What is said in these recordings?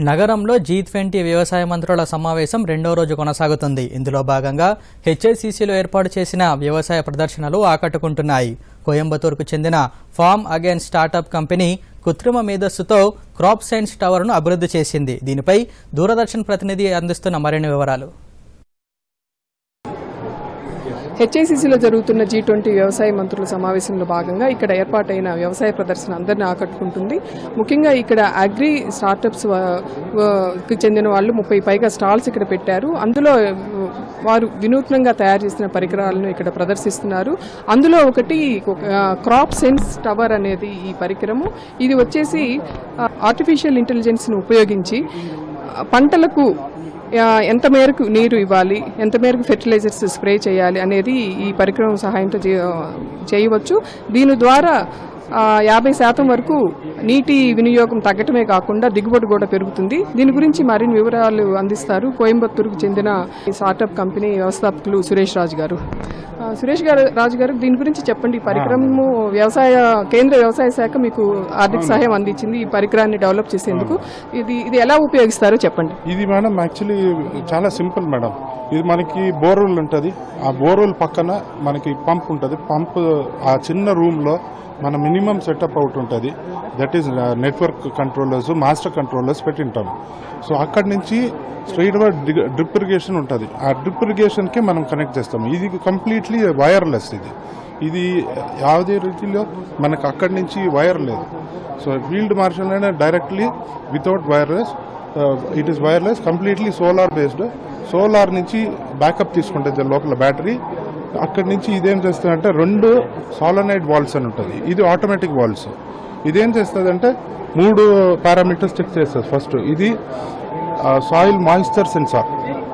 నగరంలో G twenty వ్యవసాయ మంత్రుల సమావేశం రెండో రోజు కొనసాగుతుంది ఇందులో భాగంగా హెచ్ఐసిసిలో ఏర్పాటు చేసిన వ్యవసాయ ప్రదర్శనలు ఆకట్టుకుంటున్నాయి కోయంబత్తూరుకు చెందిన ఫార్మ్ అగైన్ స్టార్టప్ కంపెనీ కృత్రిమ మేధస్సుతో క్రాప్ సైన్స్ టవర్ను అభివృద్ధి చేసింది దీనిపై దూరదర్శన్ ప్రతినిధి అందిస్తున్న మరిన్ని వివరాలు హెచ్ఐసిసిలో జరుగుతున్న జీ ట్వంటీ వ్యవసాయ మంత్రుల సమావేశంలో భాగంగా ఇక్కడ ఏర్పాటైన వ్యవసాయ ప్రదర్శన అందరిని ఆకట్టుకుంటుంది ముఖ్యంగా ఇక్కడ అగ్రి స్టార్టప్స్ వా- వా- కి చెందిన వాళ్ళు ముప్పై పైగా స్టాల్స్ ఇక్కడ పెట్టారు అందులో వారు వినూత్నంగా తయారు చేసిన పరికరాలను ఇక్కడ ప్రదర్శిస్తున్నారు అందులో ఒకటి క్రాప్ సెన్స్ టవర్ అనేది ఈ పరికరము ఇది వచ్చేసి ఆర్టిఫిషియల్ ఇంటెలిజెన్స్ను ఉపయోగించి ఆ, పంటలకు ఆ, ఎంత మేరకు నీరు ఇవ్వాలి ఎంత మేరకు ఫెర్టిలైజర్స్ స్ప్రే చేయాలి అనేది ఈ పరికరం సహాయంతో చేయ- చేయవచ్చు దీని ద్వారా ఆ, యాభై శాతం వరకు నీటి వినియోగం తగ్గటమే కాకుండా దిగుబడి కూడా పెరుగుతుంది దీని గురించి మరిన్ని వివరాలు అందిస్తారు కోయంబత్తూరుకు చెందిన ఈ స్టార్టప్ కంపెనీ వ్యవస్థాపకులు సురేష్ రాజు గారు ఆ, సురేష్ గారు రాజు గారు దీని గురించి చెప్పండి ఈ పరికరము వ్యవసాయ కేంద్ర వ్యవసాయ శాఖ మీకు ఆర్థిక సహాయం అందించింది ఈ పరికరాన్ని డెవలప్ చేసేందుకు ఇది ఇది ఎలా ఉపయోగిస్తారో చెప్పండి ఇది మేడం యాక్చువల్లీ చాలా సింపుల్ మేడం ఇది మనకి బోర్వెల్ ఉంటుంది ఆ బోర్వెల్ పక్కన మనకి పంప్ ఉంటుంది పంప్ ఆ చిన్న రూమ్లో మన మినిమం సెటప్ అవుట్ ఉంటుంది that is network controllers master controllers పెట్టింటాం సో అక్కడి నుంచి స్ట్రైట్ గా డ్రిప్ ఇరిగేషన్ ఉంటుంది ఆ డ్రిప్ ఇరిగేషన్కి మనం కనెక్ట్ చేస్తాం ఇది కంప్లీట్లీ వైర్లెస్ ఇది ఇది ಯಾವುದೇ ರೀತಿలో మనకు అక్కడి నుంచి వైర్ లేదు సో ఫీల్డ్ మార్షల్ అయినా directly without wireless it is wireless completely solar based solar నుంచి బ్యాకప్ తీసుకుంటుంది లోపల బ్యాటరీ అక్కడి నుంచి ఇదేం చేస్తుందంటే రెండు సాలనైడ్ వాల్స్ అని ఉంటుంది ఇది ఆటోమేటిక్ వాల్స్ ఇదేం చేస్తుందంటే మూడు పారామీటర్స్ చెక్ చేస్తుంది ఫస్ట్ ఇది సాయిల్ మాయిశ్చర్ సెన్సార్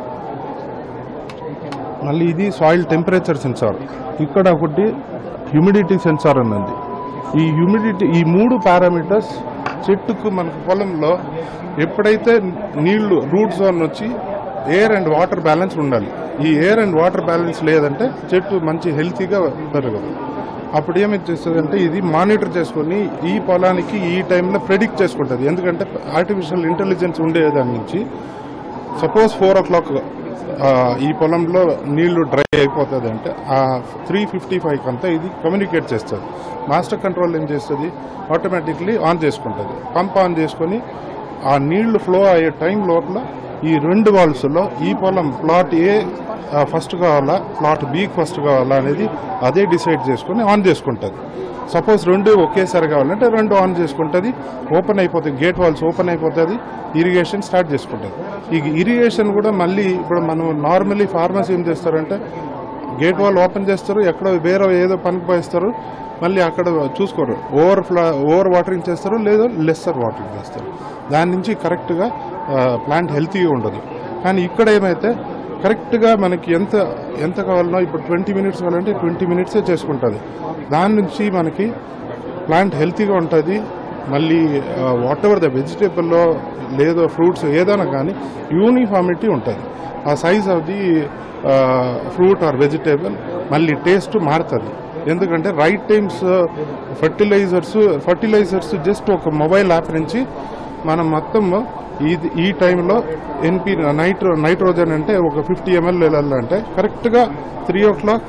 మళ్ళీ ఇది సాయిల్ టెంపరేచర్ సెన్సార్ ఇక్కడ ఒకటి హ్యూమిడిటీ సెన్సార్ అన్నది ఈ హ్యూమిడిటీ ఈ మూడు పారామీటర్స్ చెట్టుకు మనకు పొలంలో ఎప్పుడైతే నీళ్లు రూట్ జోన్ వచ్చి ఎయిర్ అండ్ వాటర్ బ్యాలెన్స్ ఉండాలి ఈ ఎయిర్ అండ్ వాటర్ బ్యాలెన్స్ లేదంటే చెట్టు మంచి హెల్తీగా పెరగదు అప్పుడు ఏమి చేస్తుందంటే ఇది మానిటర్ చేసుకొని ఈ పొలానికి ఈ టైంలో ప్రెడిక్ట్ చేసుకుంటుంది ఎందుకంటే ఆర్టిఫిషియల్ ఇంటెలిజెన్స్ ఉండేదాని నుంచి సపోజ్ ఫోర్ ఓ క్లాక్ ఈ పొలంలో నీళ్లు డ్రై అయిపోతుంది అంటే ఆ త్రీ ఫిఫ్టీ ఫైవ్ అంతా ఇది కమ్యూనికేట్ చేస్తుంది మాస్టర్ కంట్రోల్ ఏం చేస్తుంది ఆటోమేటిక్లీ ఆన్ చేసుకుంటుంది పంప్ ఆన్ చేసుకొని ఆ నీళ్లు ఫ్లో అయ్యే టైం లోపల ఈ రెండు వాల్స్లో ఈ పొలం ప్లాట్ ఏ ఫస్ట్ కావాలా ప్లాట్ బి ఫస్ట్ కావాలా అనేది అదే డిసైడ్ చేసుకొని ఆన్ చేసుకుంటుంది సపోజ్ రెండు ఒకేసారి కావాలంటే రెండు ఆన్ చేసుకుంటుంది ఓపెన్ అయిపోతుంది గేట్ వాల్స్ ఓపెన్ అయిపోతుంది ఇరిగేషన్ స్టార్ట్ చేసుకుంటుంది ఈ ఇరిగేషన్ కూడా మళ్ళీ ఇప్పుడు మనం నార్మల్లీ ఫార్మర్స్ ఏం చేస్తారంటే గేట్ వాల్ ఓపెన్ చేస్తారు ఎక్కడో వేరే ఏదో పనికి పోయిస్తారు మళ్ళీ అక్కడ చూసుకోరు ఓవర్ ఫ్లా ఓవర్ వాటరింగ్ చేస్తారు లేదా లెస్సర్ వాటరింగ్ చేస్తారు దాని నుంచి కరెక్ట్గా ప్లాంట్ హెల్తీగా ఉండదు కానీ ఇక్కడ ఏమైతే కరెక్ట్గా మనకి ఎంత ఎంత కావాలనో ఇప్పుడు ట్వంటీ మినిట్స్ కావాలంటే ట్వంటీ మినిట్సే చేసుకుంటుంది దాని నుంచి మనకి ప్లాంట్ హెల్తీగా ఉంటుంది మళ్ళీ వాట్ ఎవర్ ద వెజిటేబుల్లో లేదో ఫ్రూట్స్ ఏదైనా కానీ యూనిఫార్మిటీ ఉంటుంది ఆ size of the fruit or vegetable మళ్ళీ టేస్ట్ మారుతుంది ఎందుకంటే right times fertilisers fertilisers just ఒక మొబైల్ యాప్ నుంచి మనం మొత్తం ఇది ఈ టైంలో ఎన్పి నైట్రో నైట్రోజన్ అంటే ఒక ఫిఫ్టీ ఎంఎల్ వెళ్ళాలంటే కరెక్ట్గా three o'clock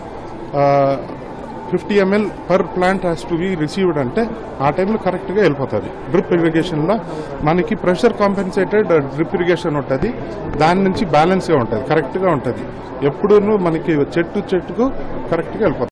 fifty ML per plant has to be received అంటే ఆ టైంలో కరెక్ట్గా వెళ్ళిపోతుంది డ్రిప్ ఇరిగేషన్లో మనకి ప్రెషర్ కాంపెన్సేటెడ్ డ్రిప్ ఇరిగేషన్ ఉంటుంది దాని నుంచి బ్యాలెన్స్గా ఉంటుంది కరెక్ట్గా ఉంటుంది ఎప్పుడూ మనకి చెట్టు చెట్టుకు కరెక్ట్గా వెళ్ళిపోతుంది